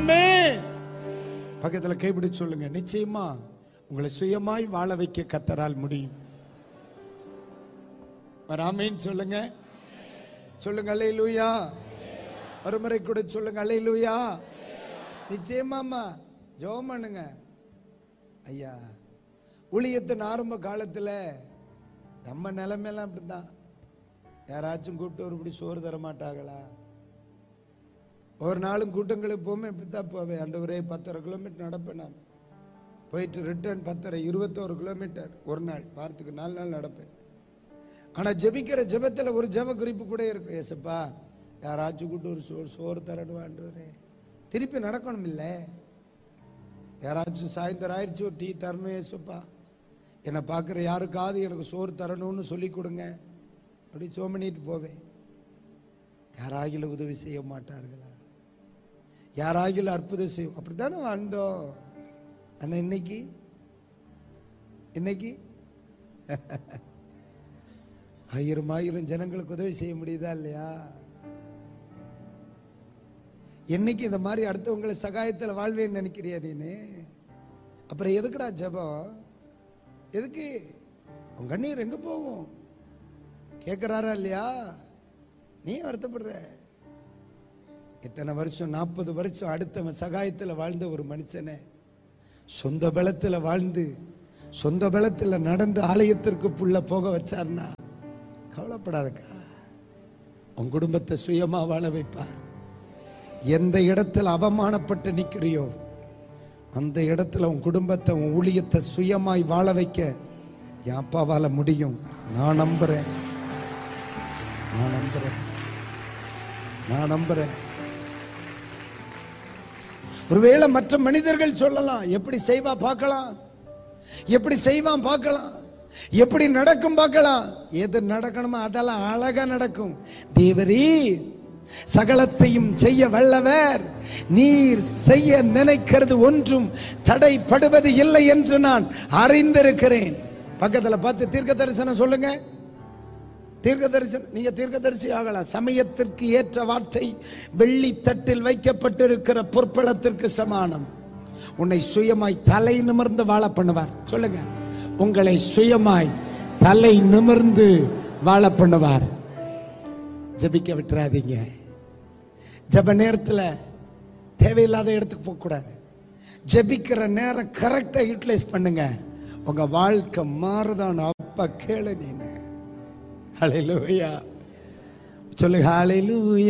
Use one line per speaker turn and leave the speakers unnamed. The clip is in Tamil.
ஆமென் பக்கத்துல கைப்பிடி சொல்லுங்க நிச்சயமா உங்களை சுயமாய் வாழ வைக்க கத்தரால் முடியும் வராமேன்னு சொல்லுங்க சொல்லுங்க அல்லேலூயா ஒருமுறை கூட சொல்லுங்க அல்லேலூயா நிச்சயமாம்மா ஜெபம் பண்ணுங்க ஐயா ஊழியத்தின் ஆரம்ப காலத்துல நம்ம நிலைமையெல்லாம் அப்படிதான் யாராச்சும் கூப்பிட்டு ஒருபடி சோறு தர மாட்டாங்களா ஒரு நாளும் கூட்டங்களுக்கு போமே இப்படித்தான் போவேன் ஆண்டவரே பத்தரை கிலோமீட்டர் நடப்பேன் நான் போயிட்டு ரிட்டர்ன் பத்தரை இருபத்தோரு கிலோமீட்டர் ஒரு நாள் வாரத்துக்கு நாலு நாள் நடப்பேன் ஆனா ஜெபிக்கிற ஜெபத்துல ஒரு ஜெப குறிப்பு கூட இருக்கும் ஏசப்பா யாராச்சும் கூப்பிட்டு ஒரு சோறு சோறு தரணும் ஆண்டவரே திருப்பி நடக்கணும் இல்லை யாராச்சும் சாயந்தரம் ஆயிடுச்சு ஒரு டீ தரணும் ஏசப்பா என்னை பார்க்குற யாருக்காவது எனக்கு சோறு தரணும்னு சொல்லி கொடுங்க அப்படி சோமனிட்டு போவேன் யாராகிலும் உதவி செய்ய மாட்டார்களா யாராகிலும் அற்புதம் செய்யும் அப்படித்தானே வாழ்ந்தோம் ஆனா இன்னைக்கு இன்னைக்கு ஆயிரம் ஆயிரம் ஜனங்களுக்கு உதவி செய்ய முடியுதா இல்லையா என்னைக்கு இந்த மாதிரி அடுத்தவங்களை சகாயத்தில் வாழ்வேன்னு நினைக்கிறியா நீனு அப்புறம் எதுக்குடா ஜெபம் எதுக்கு உன் கண்ணீர் எங்க போகும் கேட்கிறாரா இல்லையா நீ வருத்தப்படுற இத்தனை வருஷம் நாற்பது வருஷம் அடுத்தவன் சகாயத்தில் வாழ்ந்த ஒரு மனுஷனை சொந்த பலத்துல வாழ்ந்து சொந்த பலத்துல நடந்து ஆலயத்திற்கு புள்ள போக வச்சார்னா கவலைப்படாதக்கா உன் குடும்பத்தை சுயமா வாழ வைப்பார் எந்த இடத்துல அவமானப்பட்டு நிக்கிறியோ அந்த இடத்துல உன் குடும்பத்தை உன் ஊழியத்தை சுயமாய் வாழ வைக்க என் அப்பாவால முடியும் நான் நம்புறேன் நான் நம்புறேன் நான் நம்புறேன் ஒருவேளை மற்ற மனிதர்கள் சொல்லலாம் எப்படி செய்வா பார்க்கலாம் எப்படி செய்வான் பார்க்கலாம் எப்படி நடக்கும் பார்க்கலாம் எது நடக்கணுமோ அதெல்லாம் அழகா நடக்கும் தேவரீ சகலத்தையும் செய்ய வல்லவர் நீர் செய்ய நினைக்கிறது ஒன்றும் தடைப்படுவது இல்லை என்று நான் அறிந்திருக்கிறேன் பக்கத்துல பார்த்து தீர்க்க தரிசனம் சொல்லுங்க தீர்க்க தரிசனம் நீங்க தீர்க்க தரிசி ஆகலாம் சமயத்திற்கு ஏற்ற வார்த்தை வெள்ளி தட்டில் வைக்கப்பட்டிருக்கிற பொற்பளத்திற்கு சமானம் உன்னை சுயமாய் தலை நிமிர்ந்து வாழ பண்ணுவார் சொல்லுங்க உங்களை சுயமாய் தலை நிமிர்ந்து வாழ பண்ணுவார் ஜெபிக்க விட்டுறாதீங்க ஜெப நேரத்துல தேவையில்லாத இடத்துக்கு போக கூடாது ஜெபிக்கிற நேரம் கரெக்டா யூட்டிலைஸ் பண்ணுங்க உங்க வாழ்க்கை மாறுதான் அப்ப கேளு நீனு ஹalleluya சொல்லுங்க ஹalleluya